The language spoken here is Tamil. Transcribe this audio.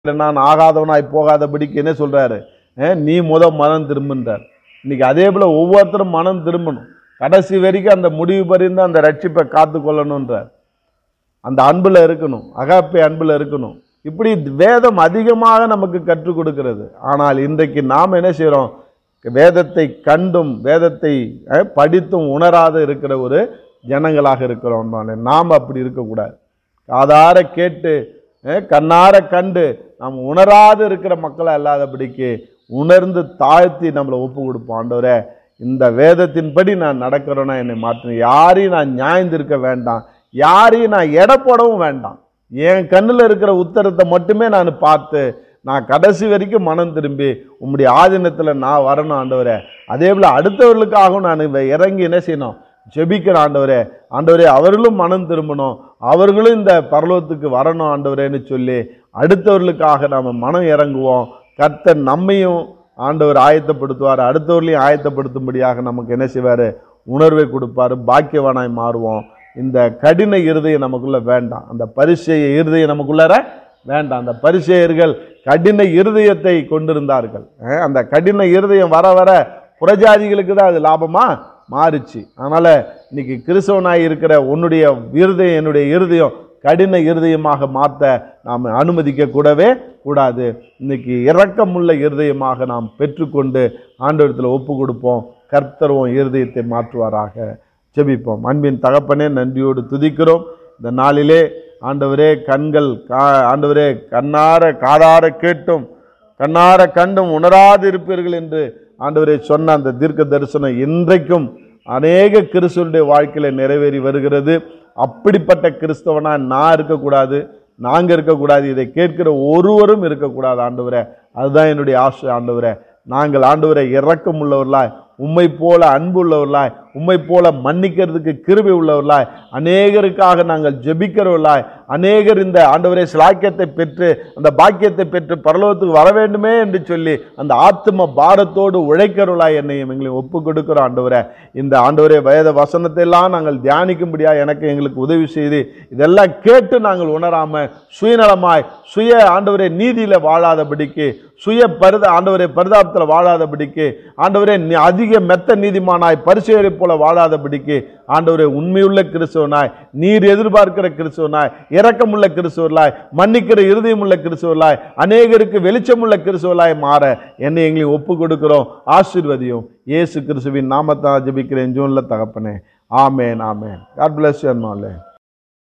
நான் ஆகாதவனாய் போகாதபடிக்கு என்ன சொல்றாரு அஹ், நீ முத மனம் திரும்புன்றார் இன்னைக்கு அதே போல ஒவ்வொருத்தரும் மனம் திரும்பணும் கடைசி வரைக்கும் அந்த முடிவு பறிந்து அந்த ரட்சிப்பை காத்து கொள்ளணுன்றார் அந்த அன்புல இருக்கணும் அகாப்பை அன்புல இருக்கணும் இப்படி வேதம் அதிகமாக நமக்கு கற்றுக் கொடுக்கிறது ஆனால் இன்றைக்கு நாம் என்ன செய்கிறோம் வேதத்தை கண்டும் வேதத்தை அஹ், படித்தும் உணராத இருக்கிற ஒரு ஜனங்களாக இருக்கிறோம் நாம் அப்படி இருக்கக்கூடாது காதார கேட்டு அஹ், கண்ணார கண்டு நாம் உணராது இருக்கிற மக்களாக இல்லாதபடிக்கு உணர்ந்து தாழ்த்தி நம்மளை ஒப்பு கொடுப்போம் ஆண்டவரே இந்த வேதத்தின்படி நான் நடக்கிறேன்னா என்னை மாற்றணும் யாரையும் நான் நியாயந்திருக்க வேண்டாம் யாரையும் நான் எடை போடவும் வேண்டாம் என் கண்ணில் இருக்கிற உத்தரத்தை மட்டுமே நான் பார்த்து நான் கடைசி வரைக்கும் மனம் திரும்பி உம்முடைய ஆதீனத்தில் நான் வரணும் ஆண்டவரே அதே போல் அடுத்தவர்களுக்காகவும் நான் இவ- இறங்கி என்ன செய்யணும் ஜெபிக்கிறேன் ஆண்டவரே ஆண்டவரே அவர்களும் மனம் திரும்பணும் அவர்களும் இந்த பரலோகத்துக்கு வரணும் ஆண்டவரேன்னு சொல்லி அடுத்தவர்களுக்காக நாம் மனம் இறங்குவோம் கர்த்தர் நம்மையும் ஆண்டவர் ஆயத்தப்படுத்துவார் அடுத்தவர்களையும் ஆயத்தப்படுத்தும்படியாக நமக்கு என்ன செய்வார் உணர்வை கொடுப்பாரு பாக்கியவானாய் மாறுவோம் இந்த கடின இருதயம் நமக்குள்ள வேண்டாம் அந்த பரிசெய இருதயம் நமக்குள்ளார வேண்டாம் அந்த பரிசெயர்கள் கடின இருதயத்தை கொண்டிருந்தார்கள் அஹ் அந்த கடின இருதயம் வர வர புறஜாதிகளுக்கு தான் அது லாபமா மாறுச்சு அதனால இன்னைக்கு கிறிஸ்தவனாய் இருக்கிற உன்னுடைய இருதயம் என்னுடைய இருதயம் கடின இருதயமாக மாற்ற நாம் அனுமதிக்க கூடவே கூடாது இன்னைக்கு இரக்கமுள்ள இருதயமாக நாம் பெற்றுக்கொண்டு ஆண்டவரத்தில் ஒப்பு கொடுப்போம் கர்த்தருவோம் இருதயத்தை மாற்றுவாராக ஜெபிப்போம் அன்பின் தகப்பனே நன்றியோடு துதிக்கிறோம் இந்த நாளிலே ஆண்டவரே கண்கள் கா ஆண்டவரே கண்ணார காதார கேட்டும் கண்ணார கண்டும் உணராது இருப்பீர்கள் என்று ஆண்டவரே சொன்ன அந்த தீர்க்க தரிசனம் இன்றைக்கும் அநேக கிறிஸ்துவனுடைய வாழ்க்கையில் நிறைவேறி வருகிறது அப்படிப்பட்ட கிறிஸ்தவனா நான் இருக்கக்கூடாது நாங்கள் இருக்கக்கூடாது இதை கேட்கிற ஒருவரும் இருக்கக்கூடாது ஆண்டவரே அதுதான் என்னுடைய ஆசை ஆண்டவரே நாங்கள் ஆண்டவரை இரக்கம் உள்ளவர்களாய் உம்மை போல அன்பு உள்ளவர்களாய் உம்மை போல மன்னிக்கிறதுக்கு கிருபை உள்ளவர்களாய் அநேகருக்காக நாங்கள் ஜெபிக்கிறவர்களாய் அநேகர் இந்த ஆண்டவரே சிலாக்கியத்தை பெற்று அந்த பாக்கியத்தை பெற்று பரலோகத்துக்கு வர வேண்டுமே என்று சொல்லி அந்த ஆத்தும பாரத்தோடு உழைக்கிறவர்களாய் என்னையும் எங்களை ஒப்பு கொடுக்கிறோம் ஆண்டவரே இந்த ஆண்டவரே வேத வசனத்தை எல்லாம் நாங்கள் தியானிக்கும்படியா எனக்கு எங்களுக்கு உதவி செய்து இதெல்லாம் கேட்டு நாங்கள் உணராம சுயநலமாய் சுய ஆண்டவரே நீதியில வாழாதபடிக்கு சுய பரித ஆண்டவரே பரிதாபத்தில் வாழாதபடிக்கு ஆண்டவரே நீ அதிக மெத்த நீதிமானாய் பரிசுகளை போல வாழாதபடிக்கு ஆண்டவரே உண்மையுள்ள கிறிஸ்துவனாய் நீர் எதிர்பார்க்கிற கிறிஸ்துவனாய் இரக்கமுள்ள கிறிஸ்துவர்களாய் மன்னிக்கிற இருதயமுள்ள கிறிஸ்துவர்களாய் அநேகருக்கு வெளிச்சமுள்ள கிறிஸ்துவலாய் மாற என்னை எங்களை ஒப்பு கொடுக்கிறோம் ஆசீர்வதியும் இயேசு கிறிஸ்துவின் நாமத்தான் ஜெபிக்கிறேன் ஜூன்ல தகப்பனே amen amen God bless you